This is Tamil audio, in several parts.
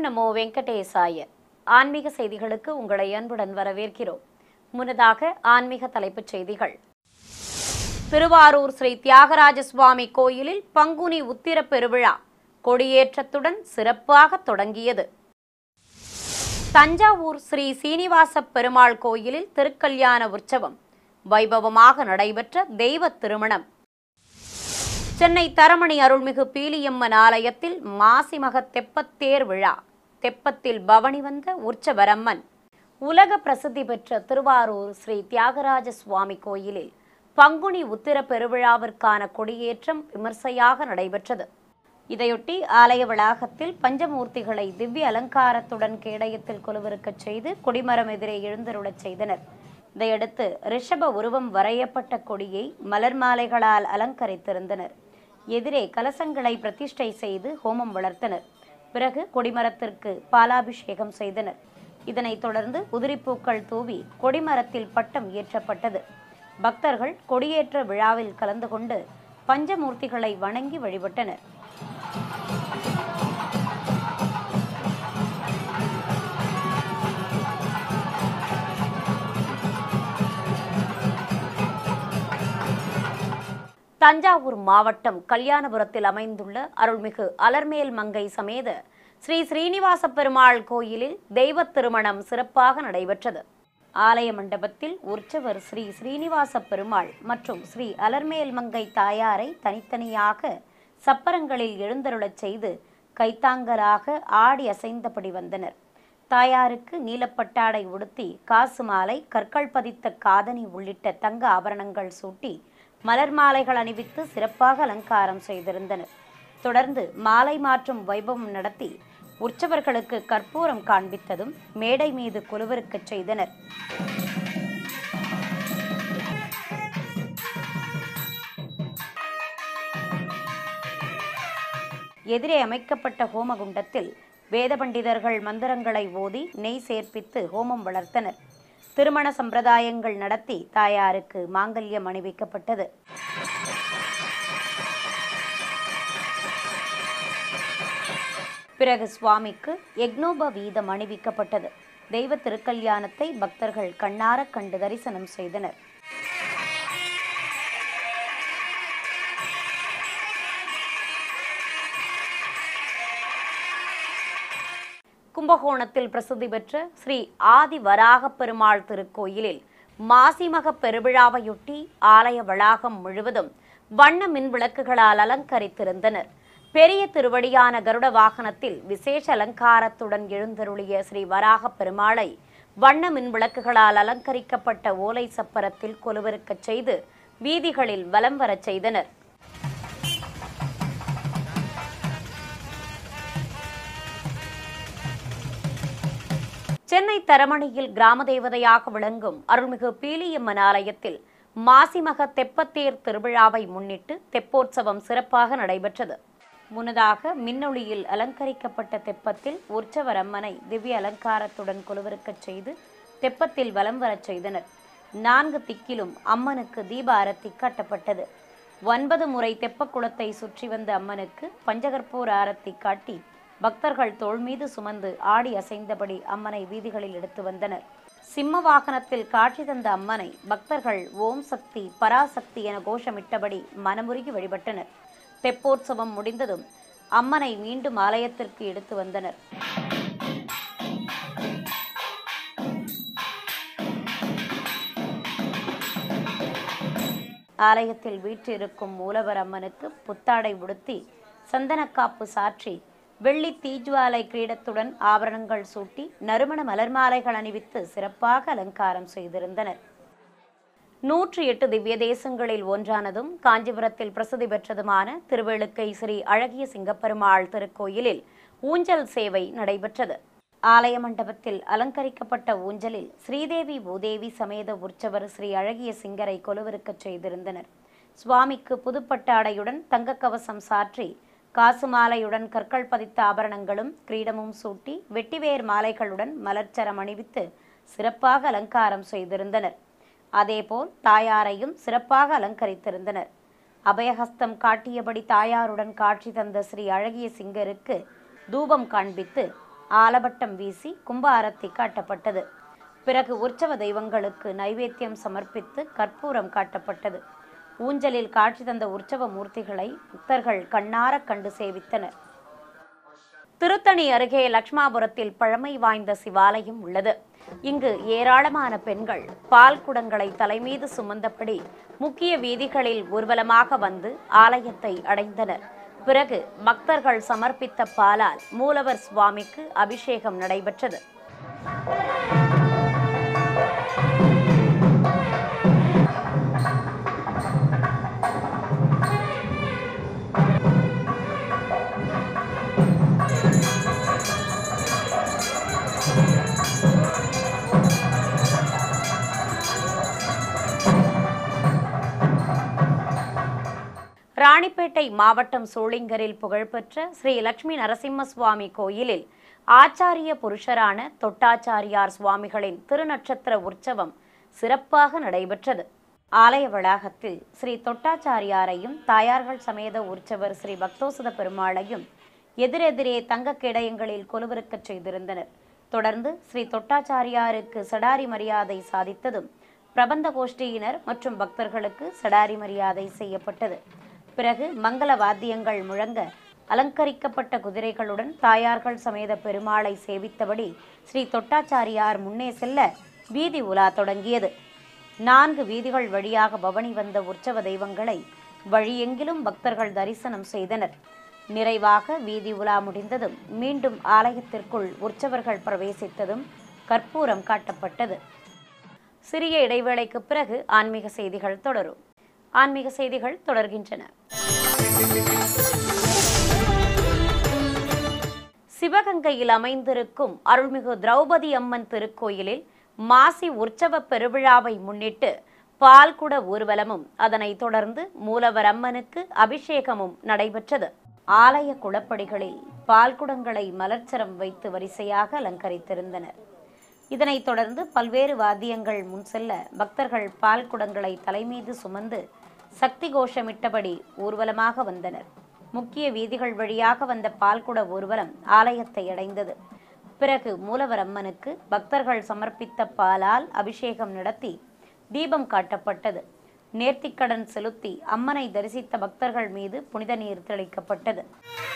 நமோ வெங்கடேசாய ஆன்மீக செய்திகளுக்கு உங்களை அன்புடன் வரவேற்கிறோம் முன்னதாக ஆன்மீக தலைப்புச் செய்திகள் திருவாரூர் ஸ்ரீ தியாகராஜ சுவாமி கோயிலில் பங்குனி உத்திர பெருவிழா கொடியேற்றத்துடன் சிறப்பாக தொடங்கியது தஞ்சாவூர் ஸ்ரீ சீனிவாச பெருமாள் கோயிலில் திருக்கல்யாண உற்சவம் வைபவமாக நடைபெற்ற தெய்வ திருமணம் சென்னை தரமணி அருள்மிகு பீலியம்மன் ஆலயத்தில் மாசிமக தெப்பத்தேர் விழா தெப்பத்தில் பவனி வந்த உற்சவரம்மன் உலக பிரசித்தி பெற்ற திருவாரூர் ஸ்ரீ தியாகராஜ சுவாமி கோயிலில் பங்குனி உத்திர பெருவிழாவிற்கான கொடியேற்றம் விமர்சையாக நடைபெற்றது இதையொட்டி ஆலய வளாகத்தில் பஞ்சமூர்த்திகளை திவ்ய அலங்காரத்துடன் கேடயத்தில் கொலுவிருக்கச் செய்து கொடிமரம் எதிரே எழுந்தருளச் செய்தனர் இதையடுத்து ரிஷப உருவம் வரையப்பட்ட கொடியை மலர் மாலைகளால் அலங்கரித்திருந்தனர் எதிரே கலசங்களை பிரதிஷ்டை செய்து ஹோமம் வளர்த்தனர் பிறகு கொடிமரத்திற்கு பாலாபிஷேகம் செய்தனர் இதனைத் தொடர்ந்து உதிரிப்பூக்கள் தூவி கொடிமரத்தில் பட்டம் ஏற்றப்பட்டது பக்தர்கள் கொடியேற்ற விழாவில் கலந்து கொண்டு பஞ்சமூர்த்திகளை வணங்கி வழிபட்டனர் தஞ்சாவூர் மாவட்டம் கல்யாணபுரத்தில் அமைந்துள்ள அருள்மிகு அலர்மேல் மங்கை சமேத ஸ்ரீ ஸ்ரீனிவாச பெருமாள் கோயிலில் தெய்வ திருமணம் சிறப்பாக நடைபெற்றது ஆலய மண்டபத்தில் உற்சவர் ஸ்ரீ ஸ்ரீனிவாச பெருமாள் மற்றும் ஸ்ரீ அலர்மேல் மங்கை தாயாரை தனித்தனியாக சப்பரங்களில் எழுந்தருளச் செய்து கைத்தாங்கலாக ஆடி அசைந்தபடி வந்தனர் தாயாருக்கு நீலப்பட்டாடை உடுத்தி காசு மாலை கற்கள் பதித்த காதணி உள்ளிட்ட தங்க ஆபரணங்கள் சூட்டி மலர் மாலைகள் அணிவித்து சிறப்பாக அலங்காரம் செய்திருந்தனர் தொடர்ந்து மாலை மாற்றும் வைபவம் நடத்தி உற்சவர்களுக்கு கற்பூரம் காண்பித்ததும் மேடை மீது குலுவிருக்கச் செய்தனர் எதிரே அமைக்கப்பட்ட ஹோமகுண்டத்தில் வேத பண்டிதர்கள் மந்திரங்களை ஓதி நெய் சேர்ப்பித்து ஹோமம் வளர்த்தனர் திருமண சம்பிரதாயங்கள் நடத்தி தாயாருக்கு மாங்கல்யம் அணிவிக்கப்பட்டது பிறகு சுவாமிக்கு யக்னோப வீதம் அணிவிக்கப்பட்டது தெய்வ திருக்கல்யாணத்தை பக்தர்கள் கண்ணார கண்டு தரிசனம் செய்தனர் கும்பகோணத்தில் பிரசித்தி பெற்ற ஸ்ரீ ஆதி வராகப் பெருமாள் திருக்கோயிலில் மாசிமக பெருவிழாவையொட்டி ஆலய வளாகம் முழுவதும் வண்ண மின் விளக்குகளால் அலங்கரித்திருந்தனர் பெரிய திருவடியான கருட வாகனத்தில் விசேஷ அலங்காரத்துடன் எழுந்தருளிய ஸ்ரீ வராகப் பெருமாளை வண்ண மின் விளக்குகளால் அலங்கரிக்கப்பட்ட ஓலை சப்பரத்தில் கொலுவிருக்கச் செய்து வீதிகளில் வலம் வரச் செய்தனர் சென்னை தரமணியில் கிராம தேவதையாக விளங்கும் அருள்மிகு பீலியம்மன் ஆலயத்தில் மாசிமக தெப்பத்தேர் திருவிழாவை முன்னிட்டு தெப்போற்சவம் சிறப்பாக நடைபெற்றது முன்னதாக மின்னொளியில் அலங்கரிக்கப்பட்ட தெப்பத்தில் உற்சவர் அம்மனை திவ்ய அலங்காரத்துடன் கொலுவிருக்கச் செய்து தெப்பத்தில் வலம் வரச் செய்தனர் நான்கு திக்கிலும் அம்மனுக்கு தீப ஆரத்தி காட்டப்பட்டது ஒன்பது முறை தெப்பக்குளத்தை சுற்றி வந்த அம்மனுக்கு பஞ்சகற்பூர் ஆரத்தி காட்டி பக்தர்கள் தோள் மீது சுமந்து ஆடி அசைந்தபடி அம்மனை வீதிகளில் எடுத்து வந்தனர் சிம்ம வாகனத்தில் காட்சி தந்த அம்மனை பக்தர்கள் ஓம் சக்தி பராசக்தி என கோஷமிட்டபடி மனமுருகி வழிபட்டனர் தெப்போற்சவம் முடிந்ததும் அம்மனை மீண்டும் ஆலயத்திற்கு எடுத்து வந்தனர் ஆலயத்தில் வீற்றிருக்கும் மூலவர் அம்மனுக்கு புத்தாடை உடுத்தி சந்தனக்காப்பு சாற்றி வெள்ளி தீஜ்வாலை கிரீடத்துடன் ஆபரணங்கள் சூட்டி நறுமண மலர் மாலைகள் அணிவித்து சிறப்பாக அலங்காரம் செய்திருந்தனர் நூற்றி எட்டு திவ்ய தேசங்களில் ஒன்றானதும் காஞ்சிபுரத்தில் பிரசித்தி பெற்றதுமான திருவேளுக்கை ஸ்ரீ அழகிய சிங்கப்பெருமாள் திருக்கோயிலில் ஊஞ்சல் சேவை நடைபெற்றது ஆலய மண்டபத்தில் அலங்கரிக்கப்பட்ட ஊஞ்சலில் ஸ்ரீதேவி பூதேவி சமேத உற்சவர் ஸ்ரீ அழகிய சிங்கரை கொலுவிருக்கச் செய்திருந்தனர் சுவாமிக்கு புதுப்பட்டாடையுடன் தங்கக் கவசம் சாற்றி காசு மாலையுடன் கற்கள் பதித்த ஆபரணங்களும் கிரீடமும் சூட்டி வெட்டிவேர் மாலைகளுடன் மலர்ச்சரம் அணிவித்து சிறப்பாக அலங்காரம் செய்திருந்தனர் அதேபோல் தாயாரையும் சிறப்பாக அலங்கரித்திருந்தனர் அபயஹஸ்தம் காட்டியபடி தாயாருடன் காட்சி தந்த ஸ்ரீ அழகிய சிங்கருக்கு தூபம் காண்பித்து ஆலபட்டம் வீசி கும்ப ஆரத்தி காட்டப்பட்டது பிறகு உற்சவ தெய்வங்களுக்கு நைவேத்தியம் சமர்ப்பித்து கற்பூரம் காட்டப்பட்டது ஊஞ்சலில் காட்சி தந்த உற்சவ மூர்த்திகளை பக்தர்கள் கண்ணார கண்டு சேவித்தனர் திருத்தணி அருகே லக்ஷ்மாபுரத்தில் பழமை வாய்ந்த சிவாலயம் உள்ளது இங்கு ஏராளமான பெண்கள் பால் குடங்களை தலைமீது சுமந்தபடி முக்கிய வீதிகளில் ஊர்வலமாக வந்து ஆலயத்தை அடைந்தனர் பிறகு பக்தர்கள் சமர்ப்பித்த பாலால் மூலவர் சுவாமிக்கு அபிஷேகம் நடைபெற்றது ராணிப்பேட்டை மாவட்டம் சோளிங்கரில் புகழ்பெற்ற ஸ்ரீ லட்சுமி நரசிம்ம சுவாமி கோயிலில் ஆச்சாரிய புருஷரான தொட்டாச்சாரியார் சுவாமிகளின் திருநட்சத்திர உற்சவம் சிறப்பாக நடைபெற்றது ஆலய வளாகத்தில் ஸ்ரீ தொட்டாச்சாரியாரையும் தாயார்கள் சமேத உற்சவர் ஸ்ரீ பக்தோசுத பெருமாளையும் எதிரெதிரே தங்க கேடயங்களில் கொலுவிருக்கச் செய்திருந்தனர் தொடர்ந்து ஸ்ரீ தொட்டாச்சாரியாருக்கு சடாரி மரியாதை சாதித்ததும் பிரபந்த கோஷ்டியினர் மற்றும் பக்தர்களுக்கு சடாரி மரியாதை செய்யப்பட்டது பிறகு மங்கள வாத்தியங்கள் முழங்க அலங்கரிக்கப்பட்ட குதிரைகளுடன் தாயார்கள் சமேத பெருமாளை சேவித்தபடி ஸ்ரீ தொட்டாச்சாரியார் முன்னே செல்ல வீதி உலா தொடங்கியது நான்கு வீதிகள் வழியாக பவனி வந்த உற்சவ தெய்வங்களை வழியெங்கிலும் பக்தர்கள் தரிசனம் செய்தனர் நிறைவாக வீதி உலா முடிந்ததும் மீண்டும் ஆலயத்திற்குள் உற்சவர்கள் பிரவேசித்ததும் கற்பூரம் காட்டப்பட்டது சிறிய இடைவேளைக்கு பிறகு ஆன்மீக செய்திகள் தொடரும் ஆன்மீக செய்திகள் தொடர்கின்றன சிவகங்கையில் அமைந்திருக்கும் அருள்மிகு திரௌபதி அம்மன் திருக்கோயிலில் மாசி உற்சவ பெருவிழாவை முன்னிட்டு பால்குட ஊர்வலமும் அதனைத் தொடர்ந்து மூலவர் அம்மனுக்கு அபிஷேகமும் நடைபெற்றது ஆலய குளப்படிகளில் பால்குடங்களை மலர்ச்சரம் வைத்து வரிசையாக அலங்கரித்திருந்தனர் இதனைத் தொடர்ந்து பல்வேறு வாத்தியங்கள் முன் செல்ல பக்தர்கள் பால் குடங்களை தலைமீது சுமந்து சக்தி கோஷமிட்டபடி ஊர்வலமாக வந்தனர் முக்கிய வீதிகள் வழியாக வந்த பால்குட ஊர்வலம் ஆலயத்தை அடைந்தது பிறகு மூலவர் அம்மனுக்கு பக்தர்கள் சமர்ப்பித்த பாலால் அபிஷேகம் நடத்தி தீபம் காட்டப்பட்டது நேர்த்திக்கடன் செலுத்தி அம்மனை தரிசித்த பக்தர்கள் மீது புனித நீர் தெளிக்கப்பட்டது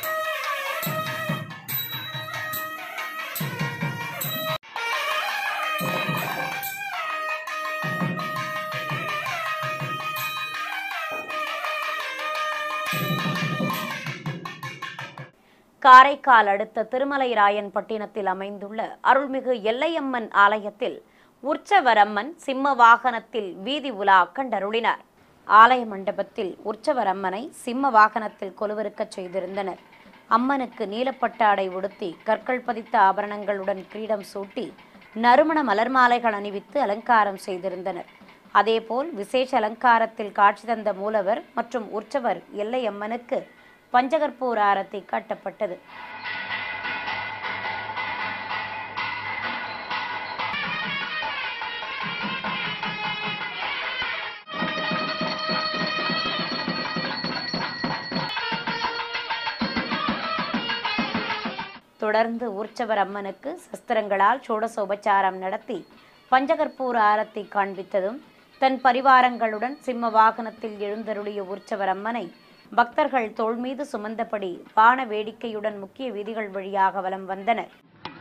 காரைக்கால் அடுத்த திருமலைராயன் பட்டினத்தில் அமைந்துள்ள அருள்மிகு எல்லையம்மன் ஆலயத்தில் உற்சவரம்மன் சிம்ம வாகனத்தில் வீதி உலா கண்டருளினார் ஆலய மண்டபத்தில் உற்சவரம்மனை சிம்ம வாகனத்தில் கொலுவிருக்கச் செய்திருந்தனர் அம்மனுக்கு நீலப்பட்டாடை உடுத்தி கற்கள் பதித்த ஆபரணங்களுடன் கிரீடம் சூட்டி நறுமண மலர் மாலைகள் அணிவித்து அலங்காரம் செய்திருந்தனர் அதேபோல் விசேஷ அலங்காரத்தில் காட்சி தந்த மூலவர் மற்றும் உற்சவர் எல்லையம்மனுக்கு பஞ்சகற்பூர ஆரத்தி காட்டப்பட்டது தொடர்ந்து ஊர்ச்சவர் அம்மனுக்கு சஸ்திரங்களால் சோடசோபச்சாரம் நடத்தி பஞ்சகற்பூர ஆரத்தி காண்பித்ததும் தன் பரிவாரங்களுடன் சிம்ம வாகனத்தில் எழுந்தருளிய ஊர்ச்சவர் அம்மனை பக்தர்கள் தோள் மீது சுமந்தபடி பான வேடிக்கையுடன் முக்கிய வீதிகள் வழியாக வலம் வந்தனர்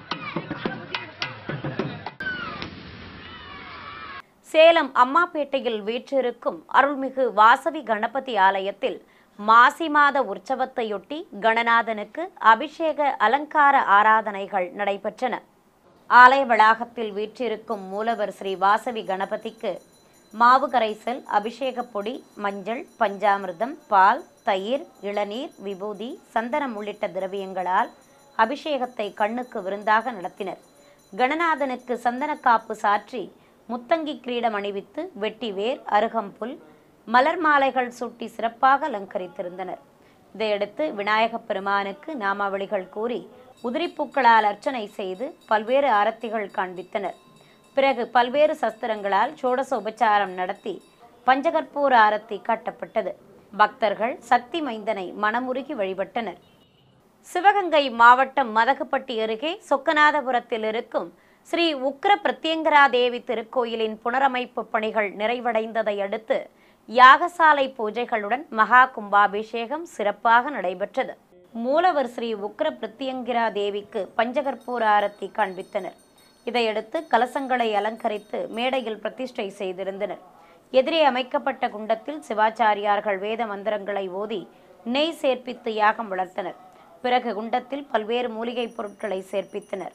சேலம் அம்மாப்பேட்டையில் வீற்றிருக்கும் அருள்மிகு வாசவி கணபதி ஆலயத்தில் மாசி மாத உற்சவத்தையொட்டி கணநாதனுக்கு அபிஷேக அலங்கார ஆராதனைகள் நடைபெற்றன ஆலய வளாகத்தில் வீற்றிருக்கும் மூலவர் ஸ்ரீ வாசவி கணபதிக்கு மாவு கரைசல் அபிஷேகப் பொடி மஞ்சள் பஞ்சாமிர்தம் பால் தயிர் இளநீர் விபூதி சந்தனம் உள்ளிட்ட திரவியங்களால் அபிஷேகத்தை கண்ணுக்கு விருந்தாக நடத்தினர் கணநாதனுக்கு சந்தனக்காப்பு சாற்றி முத்தங்கி கிரீடம் அணிவித்து வெட்டிவேர் அருகம்புல் மலர் மாலைகள் சூட்டி சிறப்பாக அலங்கரித்திருந்தனர் இதையடுத்து விநாயகப் பெருமானுக்கு நாமாவளிகள் கூறி உதிரிப்பூக்களால் அர்ச்சனை செய்து பல்வேறு ஆரத்திகள் காண்பித்தனர் பிறகு பல்வேறு சஸ்திரங்களால் சோடச உபச்சாரம் நடத்தி பஞ்சகற்பூர ஆரத்தி காட்டப்பட்டது பக்தர்கள் சக்தி மைந்தனை மனமுருகி வழிபட்டனர் சிவகங்கை மாவட்டம் மதகுப்பட்டி அருகே சொக்கநாதபுரத்தில் இருக்கும் ஸ்ரீ உக்ர பிரத்யங்கரா தேவி திருக்கோயிலின் புனரமைப்பு பணிகள் நிறைவடைந்ததை அடுத்து யாகசாலை பூஜைகளுடன் மகா கும்பாபிஷேகம் சிறப்பாக நடைபெற்றது மூலவர் ஸ்ரீ உக்ர பிரத்யங்கிரா தேவிக்கு பஞ்சகற்பூர ஆரத்தி காண்பித்தனர் இதையடுத்து கலசங்களை அலங்கரித்து மேடையில் பிரதிஷ்டை செய்திருந்தனர் எதிரே அமைக்கப்பட்ட குண்டத்தில் சிவாச்சாரியார்கள் வேத மந்திரங்களை ஓதி நெய் சேர்ப்பித்து யாகம் வளர்த்தனர் பிறகு குண்டத்தில் பல்வேறு மூலிகைப் பொருட்களை சேர்ப்பித்தனர்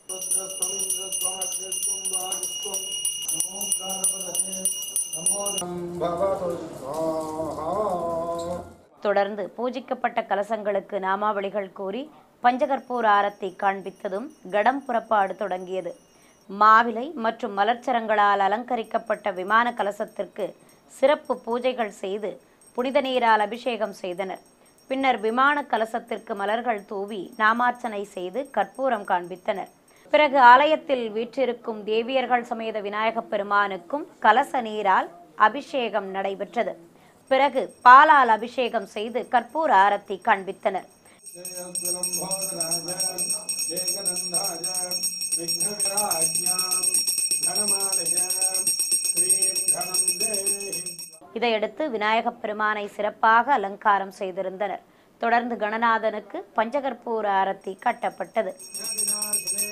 भवतु स्वाहा தொடர்ந்து பூஜிக்கப்பட்ட கலசங்களுக்கு நாமாவளிகள் கூறி பஞ்சகற்பூர ஆரத்தி காண்பித்ததும் கடம் புறப்பாடு தொடங்கியது மாவிலை மற்றும் மலர்ச்சரங்களால் அலங்கரிக்கப்பட்ட விமான கலசத்திற்கு சிறப்பு பூஜைகள் செய்து புனித நீரால் அபிஷேகம் செய்தனர் பின்னர் விமான கலசத்திற்கு மலர்கள் தூவி நாமார்ச்சனை செய்து கற்பூரம் காண்பித்தனர் பிறகு ஆலயத்தில் வீற்றிருக்கும் தேவியர்கள் சமேத விநாயகப் பெருமானுக்கும் கலச நீரால் அபிஷேகம் நடைபெற்றது பிறகு பாலால் அபிஷேகம் செய்து கற்பூர ஆரத்தி காண்பித்தனர் ஏகநந்தாய விக்னவிராஜ்யாம் கணமாலய ஸ்ரீம் கணம் தேஹி இதையடுத்து விநாயகப் பெருமானை சிறப்பாக அலங்காரம் செய்திருந்தனர் தொடர்ந்து கணநாதனுக்கு பஞ்சகற்பூர ஆரத்தி கட்டப்பட்டது விநாயகனே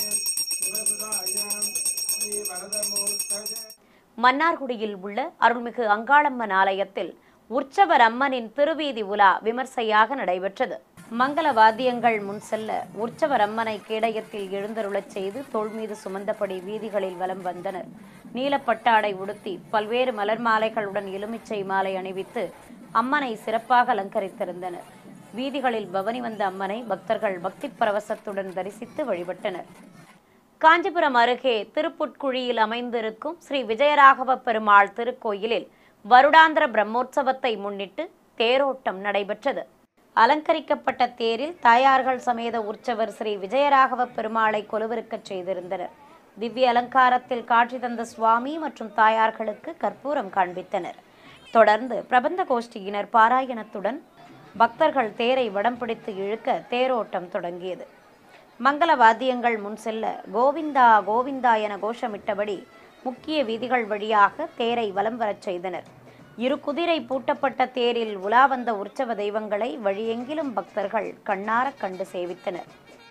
சிவசுதாயாம் ஸ்ரீ வரதமூர்த்தஜே மன்னார்குடியில் உள்ள அருள்மிகு அங்காளம்மன் ஆலயத்தில் உற்சவர் அம்மனின் திருவீதி உலா விமர்சையாக நடைபெற்றது மங்கள வாத்தியங்கள் முன் செல்ல உற்சவர் அம்மனை கேடயத்தில் எழுந்தருளச் செய்து தோள் மீது சுமந்தபடி வீதிகளில் வலம் வந்தனர் நீலப்பட்டாடை உடுத்தி பல்வேறு மலர் மாலைகளுடன் எலுமிச்சை மாலை அணிவித்து அம்மனை சிறப்பாக அலங்கரித்திருந்தனர் வீதிகளில் பவனி வந்த அம்மனை பக்தர்கள் பக்தி பரவசத்துடன் தரிசித்து வழிபட்டனர் காஞ்சிபுரம் அருகே திருப்புட்குழியில் அமைந்திருக்கும் ஸ்ரீ விஜயராகவ பெருமாள் திருக்கோயிலில் வருடாந்திர பிரம்மோற்சவத்தை முன்னிட்டு தேரோட்டம் நடைபெற்றது அலங்கரிக்கப்பட்ட தேரில் தாயார்கள் சமேத உற்சவர் ஸ்ரீ விஜயராகவ பெருமாளை கொலுவிருக்கச் செய்திருந்தனர் திவ்ய அலங்காரத்தில் காட்சி தந்த சுவாமி மற்றும் தாயார்களுக்கு கற்பூரம் காண்பித்தனர் தொடர்ந்து பிரபந்த கோஷ்டியினர் பாராயணத்துடன் பக்தர்கள் தேரை வடம் பிடித்து இழுக்க தேரோட்டம் தொடங்கியது மங்கள வாத்தியங்கள் முன் செல்ல கோவிந்தா கோவிந்தா என கோஷமிட்டபடி முக்கிய வீதிகள் வழியாக தேரை வலம் வரச் செய்தனர் இரு குதிரை பூட்டப்பட்ட தேரில் உலா வந்த உற்சவ தெய்வங்களை வழியெங்கிலும் பக்தர்கள் கண்ணாரக் கண்டு சேவித்தனர்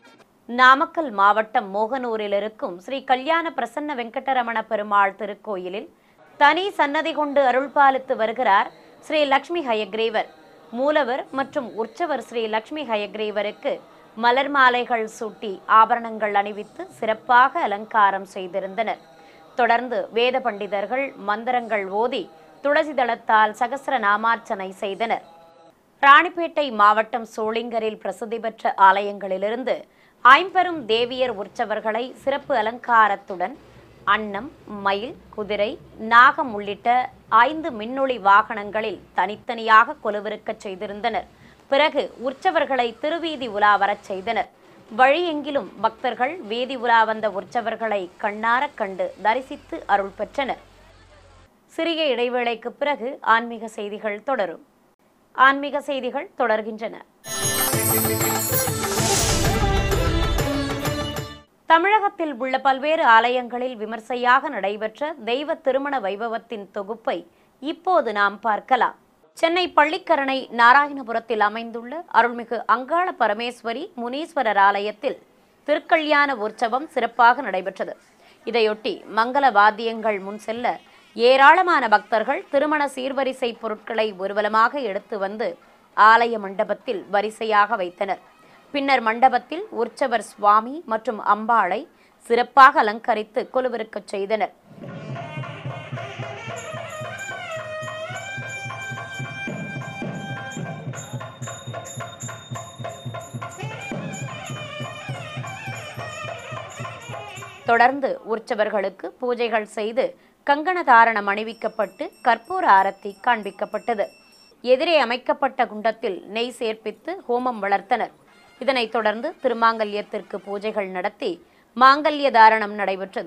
நாமக்கல் மாவட்டம் மோகனூரில் இருக்கும் ஸ்ரீ கல்யாண பிரசன்ன வெங்கடரமண பெருமாள் திருக்கோயிலில் தனி சன்னதி கொண்டு அருள்பாலித்து வருகிறார் ஸ்ரீ லக்ஷ்மி ஹயக்ரீவர் மூலவர் மற்றும் உற்சவர் ஸ்ரீ லக்ஷ்மி ஹயக்ரீவருக்கு மலர் மாலைகள் சூட்டி ஆபரணங்கள் அணிவித்து சிறப்பாக அலங்காரம் செய்திருந்தனர் தொடர்ந்து வேத பண்டிதர்கள் மந்திரங்கள் ஓதி துளசி தளத்தால் சகஸ்ர நாமார்ச்சனை செய்தனர் ராணிப்பேட்டை மாவட்டம் சோளிங்கரில் பிரசித்தி பெற்ற ஆலயங்களிலிருந்து ஐம்பெரும் தேவியர் உற்சவர்களை சிறப்பு அலங்காரத்துடன் அன்னம் மயில் குதிரை நாகம் உள்ளிட்ட ஐந்து மின்னொளி வாகனங்களில் தனித்தனியாக கொலுவிருக்கச் செய்திருந்தனர் பிறகு உற்சவர்களை திருவீதி உலா வரச் செய்தனர் வழியெங்கிலும் பக்தர்கள் வீதி உலா வந்த உற்சவர்களை கண்ணாரக் கண்டு தரிசித்து அருள் பெற்றனர் சிறிய இடைவேளைக்கு பிறகு ஆன்மீக செய்திகள் தொடரும் ஆன்மீக செய்திகள் தொடர்கின்றன தமிழகத்தில் உள்ள பல்வேறு ஆலயங்களில் விமர்சையாக நடைபெற்ற தெய்வ திருமண வைபவத்தின் தொகுப்பை இப்போது நாம் பார்க்கலாம் சென்னை பள்ளிக்கரணை நாராயணபுரத்தில் அமைந்துள்ள அருள்மிகு அங்காள பரமேஸ்வரி முனீஸ்வரர் ஆலயத்தில் திருக்கல்யாண உற்சவம் சிறப்பாக நடைபெற்றது இதையொட்டி மங்கள வாத்தியங்கள் முன் செல்ல ஏராளமான பக்தர்கள் திருமண சீர்வரிசை பொருட்களை ஊர்வலமாக எடுத்து வந்து ஆலய மண்டபத்தில் வரிசையாக வைத்தனர் பின்னர் மண்டபத்தில் உற்சவர் சுவாமி மற்றும் அம்பாளை சிறப்பாக அலங்கரித்து கொலுவிருக்கச் செய்தனர் தொடர்ந்து உற்சவர்களுக்கு பூஜைகள் செய்து கங்கண தாரணம் அணிவிக்கப்பட்டு கற்பூர ஆரத்தி காண்பிக்கப்பட்டது எதிரே அமைக்கப்பட்ட குண்டத்தில் நெய் சேர்ப்பித்து ஹோமம் வளர்த்தனர் இதனைத் தொடர்ந்து திருமாங்கல்யத்திற்கு பூஜைகள் நடத்தி மாங்கல்ய தாரணம் நடைபெற்றது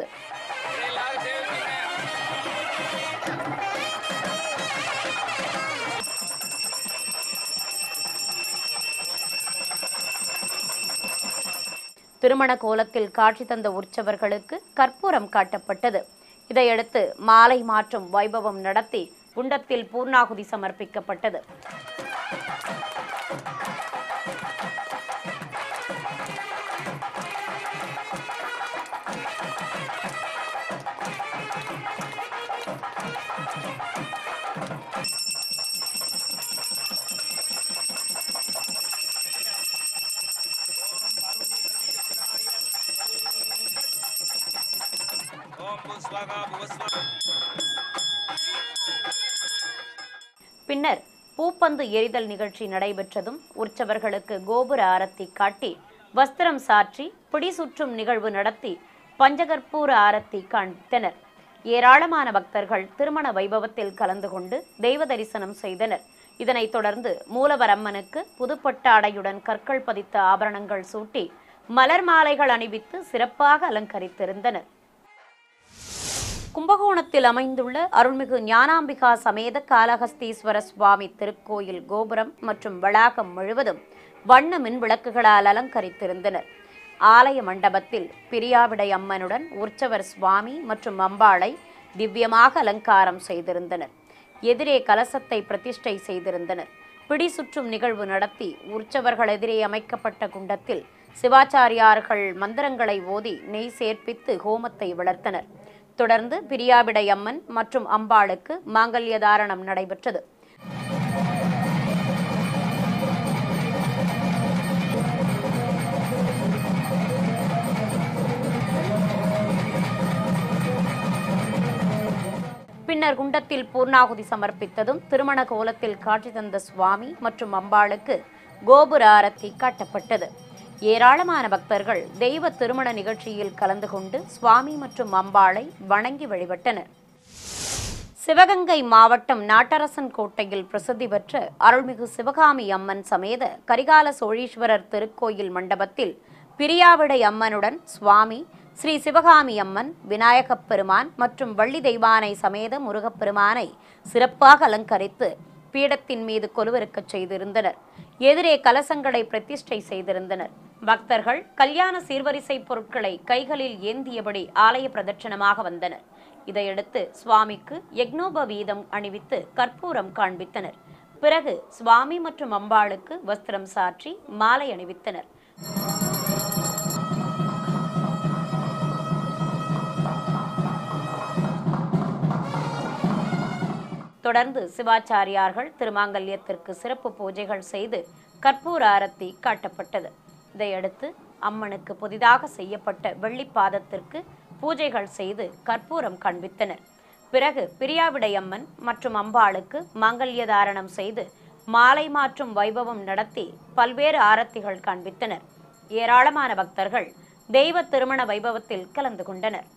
திருமண கோலத்தில் காட்சி தந்த உற்சவர்களுக்கு கற்பூரம் காட்டப்பட்டது இதையடுத்து மாலை மாற்றும் வைபவம் நடத்தி குண்டத்தில் பூர்ணாகுதி சமர்ப்பிக்கப்பட்டது ओम भूस्वाहा भुवस्वाहा பின்னர் பூப்பந்து எரிதல் நிகழ்ச்சி நடைபெற்றதும் உற்சவர்களுக்கு கோபுர ஆரத்தி காட்டி வஸ்திரம் சாற்றி பிடி சுற்றும் நிகழ்வு நடத்தி பஞ்சகற்பூர ஆரத்தி காண்பித்தனர் ஏராளமான பக்தர்கள் திருமண வைபவத்தில் கலந்து கொண்டு தெய்வ தரிசனம் செய்தனர் இதனைத் தொடர்ந்து மூலவரம்மனுக்கு புதுப்பட்டாடையுடன் கற்கள் பதித்த ஆபரணங்கள் சூட்டி மலர் மாலைகள் அணிவித்து சிறப்பாக அலங்கரித்திருந்தனர் கும்பகோணத்தில் அமைந்துள்ள அருள்மிகு ஞானாம்பிகா சமேத காளஹஸ்தீஸ்வர சுவாமி திருக்கோயில் கோபுரம் மற்றும் வளாகம் முழுவதும் வண்ண மின் விளக்குகளால் அலங்கரித்திருந்தனர் ஆலய மண்டபத்தில் பிரியாவிடை அம்மனுடன் உற்சவர் சுவாமி மற்றும் அம்பாளை திவ்யமாக அலங்காரம் செய்திருந்தனர் எதிரே கலசத்தை பிரதிஷ்டை செய்திருந்தனர் பிடி சுற்றும் நிகழ்வு நடத்தி உற்சவர்கள் எதிரே அமைக்கப்பட்ட குண்டத்தில் சிவாச்சாரியார்கள் மந்திரங்களை ஓதி நெய் சேர்ப்பித்து ஹோமத்தை வளர்த்தனர் தொடர்ந்து பிரியாவிடை அம்மன் மற்றும் அம்பாளுக்கு மாங்கல்ய தாரணம் நடைபெற்றது பின்னர் குண்டத்தில் பூர்ணாகுதி சமர்ப்பித்ததும் திருமண கோலத்தில் காட்சி தந்த சுவாமி மற்றும் அம்பாளுக்கு கோபுர ஆரத்தி காட்டப்பட்டது ஏராளமான பக்தர்கள் தெய்வ திருமண நிகழ்ச்சியில் கலந்து கொண்டு சுவாமி மற்றும் அம்பாளை வணங்கி வழிபட்டனர் சிவகங்கை மாவட்டம் நாட்டரசன் கோட்டையில் பிரசித்தி பெற்ற அருள்மிகு சிவகாமி அம்மன் சமேத கரிகால சோழீஸ்வரர் திருக்கோயில் மண்டபத்தில் பிரியாவிடை அம்மனுடன் சுவாமி ஸ்ரீ சிவகாமி அம்மன் விநாயகப் பெருமான் மற்றும் வள்ளி தெய்வானை சமேத முருகப்பெருமானை சிறப்பாக அலங்கரித்து பீடத்தின் மீது கொலுவிருக்கச் செய்திருந்தனர் எதிரே கலசங்களை பிரதிஷ்டை செய்திருந்தனர் பக்தர்கள் கல்யாண சீர்வரிசை பொருட்களை கைகளில் ஏந்தியபடி ஆலய பிரதட்சணமாக வந்தனர் இதையடுத்து சுவாமிக்கு யக்னோப வீதம் அணிவித்து கற்பூரம் காண்பித்தனர் பிறகு சுவாமி மற்றும் அம்பாளுக்கு வஸ்திரம் சாற்றி மாலை அணிவித்தனர் தொடர்ந்து சிவாச்சாரியார்கள் திருமாங்கல்யத்திற்கு சிறப்பு பூஜைகள் செய்து கற்பூர ஆரத்தி காட்டப்பட்டது இதையடுத்து அம்மனுக்கு புதிதாக செய்யப்பட்ட வெள்ளிப்பாதத்திற்கு பூஜைகள் செய்து கற்பூரம் காண்பித்தனர் பிறகு பிரியாவிடை அம்மன் மற்றும் அம்பாளுக்கு மாங்கல்ய தாரணம் செய்து மாலை மாற்றும் வைபவம் நடத்தி பல்வேறு ஆரத்திகள் காண்பித்தனர் ஏராளமான பக்தர்கள் தெய்வ திருமண வைபவத்தில் கலந்து கொண்டனர்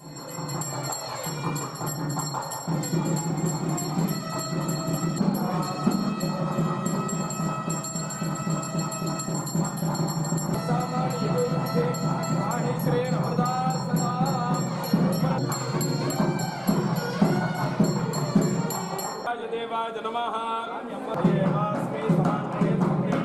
देवाय नमः देवास्मै समानये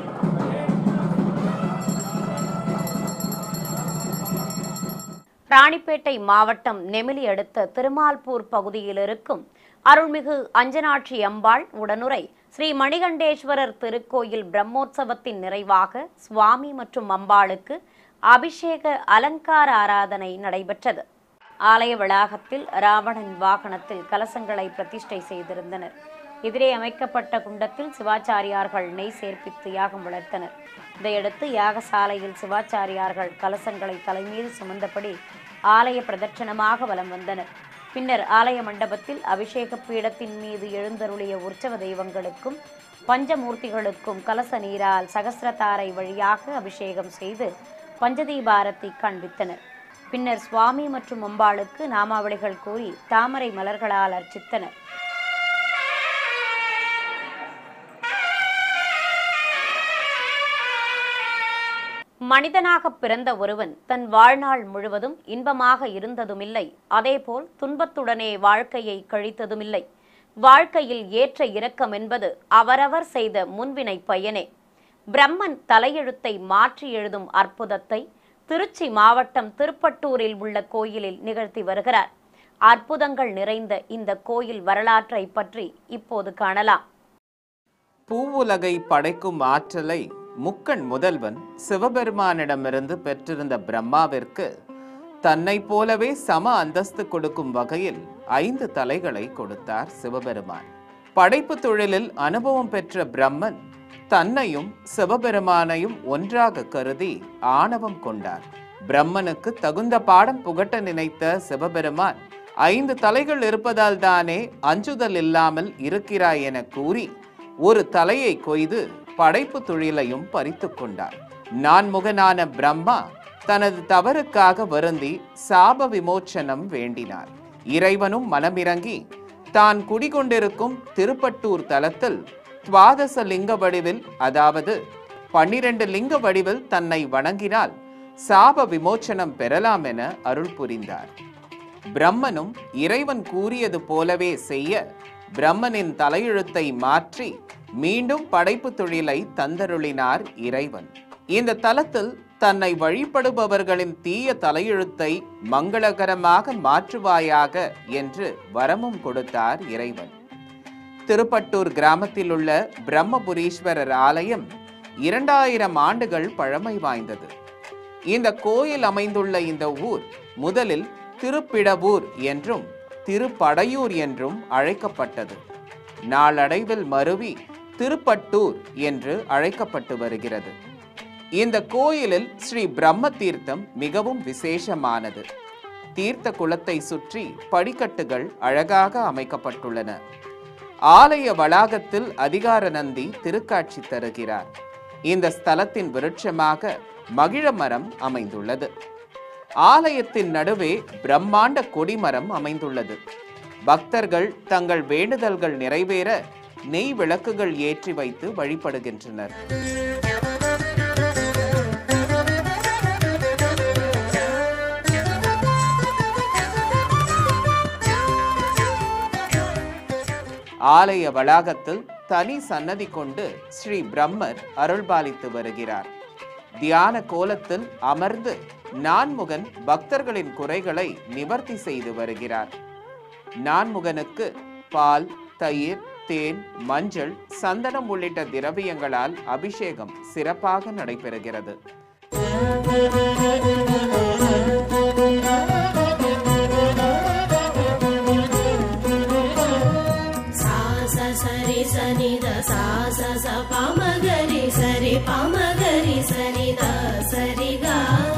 ராணிப்பேட்டை மாவட்டம் நெமிலி அடுத்த திருமால்பூர் பகுதியில் இருக்கும் அருள்மிகு அஞ்சனாட்சி அம்பாள் உடனுரை ஸ்ரீ மணிகண்டேஸ்வரர் திருக்கோயில் பிரம்மோற்சவத்தின் நிறைவாக சுவாமி மற்றும் அம்பாளுக்கு அபிஷேக அலங்கார ஆராதனை நடைபெற்றது ஆலய வளாகத்தில் ராவணன் வாகனத்தில் கலசங்களை பிரதிஷ்டை செய்திருந்தனர் எதிரே அமைக்கப்பட்ட குண்டத்தில் சிவாச்சாரியார்கள் நெய் சேர்ப்பித்து யாகம் வளர்த்தனர் இதையடுத்து யாகசாலையில் சிவாச்சாரியார்கள் கலசங்களை தலைமீது சுமந்தபடி ஆலய பிரதட்சணமாக வலம் வந்தனர் பின்னர் ஆலய மண்டபத்தில் அபிஷேக பீடத்தின் மீது எழுந்தருளிய உற்சவ தெய்வங்களுக்கும் பஞ்சமூர்த்திகளுக்கும் கலச நீரால் சகசிரதாரை வழியாக அபிஷேகம் செய்து பஞ்சதீபாரத்தை காண்பித்தனர் பின்னர் சுவாமி மற்றும் அம்பாளுக்கு நாமாவளிகள் கூறி தாமரை மலர்களால் அர்ச்சித்தனர் மனிதனாக பிறந்த ஒருவன் தன் வாழ்நாள் முழுவதும் இன்பமாக இருந்ததுமில்லை அதேபோல் துன்பத்துடனே வாழ்க்கையை கழித்ததுமில்லை வாழ்க்கையில் ஏற்ற இரக்கம் என்பது அவரவர் செய்த முன்வினை பயனே பிரம்மன் தலையெழுத்தை மாற்றி எழுதும் அற்புதத்தை திருச்சி மாவட்டம் திருப்பட்டூரில் உள்ள கோயிலில் நிகழ்த்தி வருகிறார் அற்புதங்கள் நிறைந்த இந்த கோயில் வரலாற்றை பற்றி இப்போது காணலாம் பூவுலகை படைக்கும் ஆற்றலை முக்கண் முதல்வன் சிவபெருமானிடமிருந்து பெற்றிருந்த பிரம்மாவிற்கு தன்னை போலவே சம அந்தஸ்து கொடுக்கும் வகையில் ஐந்து தலைகளை கொடுத்தார் சிவபெருமான் படைப்பு தொழிலில் அனுபவம் பெற்ற பிரம்மன் தன்னையும் சிவபெருமானையும் ஒன்றாக கருதி ஆணவம் கொண்டார் பிரம்மனுக்கு தகுந்த பாடம் புகட்ட நினைத்த சிவபெருமான் ஐந்து தலைகள் இருப்பதால் தானே அஞ்சுதல் இல்லாமல் இருக்கிறாய் என கூறி ஒரு தலையை கொய்து படைப்பு தொழிலையும் பறித்து கொண்டார் நான்முகனான பிரம்மா தனது தவறுக்காக வருந்தி சாப விமோச்சனம் வேண்டினார் இறைவனும் மனமிறங்கி தான் குடிகொண்டிருக்கும் திருப்பட்டூர் தலத்தில் துவாதச லிங்க வடிவில் அதாவது பன்னிரண்டு லிங்க வடிவில் தன்னை வணங்கினால் சாப விமோச்சனம் பெறலாம் என அருள் புரிந்தார் பிரம்மனும் இறைவன் கூறியது போலவே செய்ய பிரம்மனின் தலையெழுத்தை மாற்றி மீண்டும் படைப்பு தொழிலை தந்தருளினார் இறைவன் இந்த தலத்தில் தன்னை வழிபடுபவர்களின் தீய தலையெழுத்தை மங்களகரமாக மாற்றுவாயாக என்று வரமும் கொடுத்தார் இறைவன் திருப்பட்டூர் கிராமத்தில் உள்ள பிரம்மபுரீஸ்வரர் ஆலயம் இரண்டாயிரம் ஆண்டுகள் பழமை வாய்ந்தது இந்த கோயில் அமைந்துள்ள இந்த ஊர் முதலில் திருப்பிடவூர் என்றும் திருப்படையூர் என்றும் அழைக்கப்பட்டது நாளடைவில் மருவி திருப்பட்டூர் என்று அழைக்கப்பட்டு வருகிறது இந்த கோயிலில் ஸ்ரீ பிரம்ம தீர்த்தம் மிகவும் விசேஷமானது தீர்த்த குளத்தை சுற்றி படிக்கட்டுகள் அழகாக அமைக்கப்பட்டுள்ளன ஆலய வளாகத்தில் அதிகார நந்தி திருக்காட்சி தருகிறார் இந்த ஸ்தலத்தின் விருட்சமாக மகிழ மரம் அமைந்துள்ளது ஆலயத்தின் நடுவே பிரம்மாண்ட கொடிமரம் அமைந்துள்ளது பக்தர்கள் தங்கள் வேண்டுதல்கள் நிறைவேற நெய் விளக்குகள் ஏற்றி வைத்து வழிபடுகின்றனர் ஆலய வளாகத்தில் தனி சன்னதி கொண்டு ஸ்ரீ பிரம்மர் அருள்பாலித்து வருகிறார் தியான கோலத்தில் அமர்ந்து நான்முகன் பக்தர்களின் குறைகளை நிவர்த்தி செய்து வருகிறார் நான்முகனுக்கு பால் தயிர் தேன் மஞ்சள் சந்தனம் உள்ளிட்ட திரவியங்களால் அபிஷேகம் சிறப்பாக நடைபெறுகிறது सा स सरि सनि द सा स स पामगरि सरि पामगरि सनि द सरि गा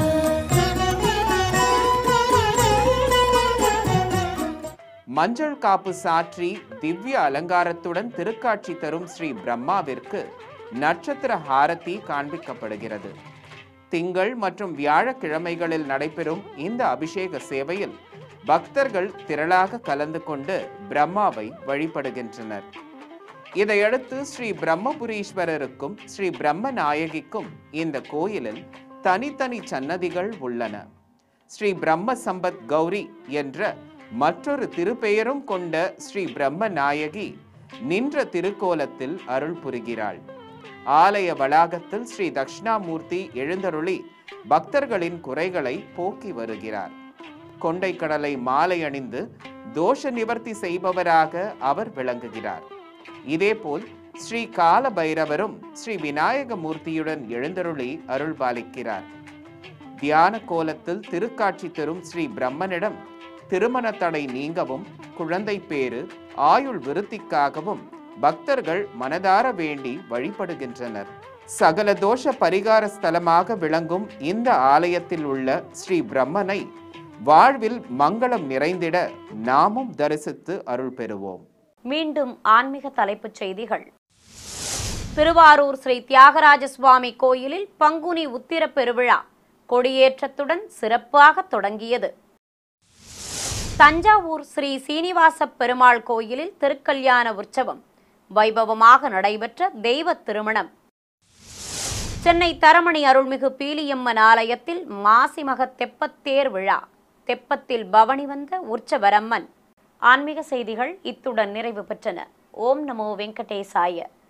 மஞ்சள் காப்பு சாற்றி திவ்ய அலங்காரத்துடன் திருக்காட்சி தரும் ஸ்ரீ பிரம்மாவிற்கு நட்சத்திர ஹாரதி காண்பிக்கப்படுகிறது திங்கள் மற்றும் வியாழக்கிழமைகளில் நடைபெறும் இந்த அபிஷேக சேவையில் பக்தர்கள் திரளாக கலந்து கொண்டு பிரம்மாவை வழிபடுகின்றனர் இதையடுத்து ஸ்ரீ பிரம்மபுரீஸ்வரருக்கும் ஸ்ரீ பிரம்ம நாயகிக்கும் இந்த கோயிலில் தனித்தனி சன்னதிகள் உள்ளன ஸ்ரீ பிரம்ம சம்பத் கௌரி என்ற மற்றொரு திருப்பெயரும் கொண்ட ஸ்ரீ பிரம்ம நாயகி நின்ற திருக்கோலத்தில் அருள் புரிகிறாள் ஆலய வளாகத்தில் ஸ்ரீ தட்சிணாமூர்த்தி எழுந்தருளி பக்தர்களின் குறைகளை போக்கி வருகிறார் கொண்டை கடலை மாலை அணிந்து தோஷ நிவர்த்தி செய்பவராக அவர் விளங்குகிறார் இதேபோல் ஸ்ரீ கால பைரவரும் ஸ்ரீ விநாயக மூர்த்தியுடன் எழுந்தருளி அருள் பாலிக்கிறார் தியான கோலத்தில் திருக்காட்சி தரும் ஸ்ரீ பிரம்மனிடம் திருமண தடை நீங்கவும் குழந்தை பேறு ஆயுள் விருத்திக்காகவும் பக்தர்கள் மனதார வேண்டி வழிபடுகின்றனர் சகல தோஷ பரிகார ஸ்தலமாக விளங்கும் இந்த ஆலயத்தில் உள்ள ஸ்ரீ பிரம்மனை வாழ்வில் மங்களம் நிறைந்திட நாமும் தரிசித்து அருள் பெறுவோம் மீண்டும் ஆன்மீக தலைப்புச் செய்திகள் திருவாரூர் ஸ்ரீ தியாகராஜ சுவாமி கோயிலில் பங்குனி உத்திர பெருவிழா கொடியேற்றத்துடன் சிறப்பாக தொடங்கியது தஞ்சாவூர் ஸ்ரீ சீனிவாச பெருமாள் கோயிலில் திருக்கல்யாண உற்சவம் வைபவமாக நடைபெற்ற தெய்வ திருமணம் சென்னை தரமணி அருள்மிகு பீலியம்மன் ஆலயத்தில் மாசிமக தெப்பத்தேர் விழா தெப்பத்தில் பவனி வந்த உற்சவரம்மன் ஆன்மீக செய்திகள் இத்துடன் நிறைவு பெற்றன ஓம் நமோ வெங்கடேசாய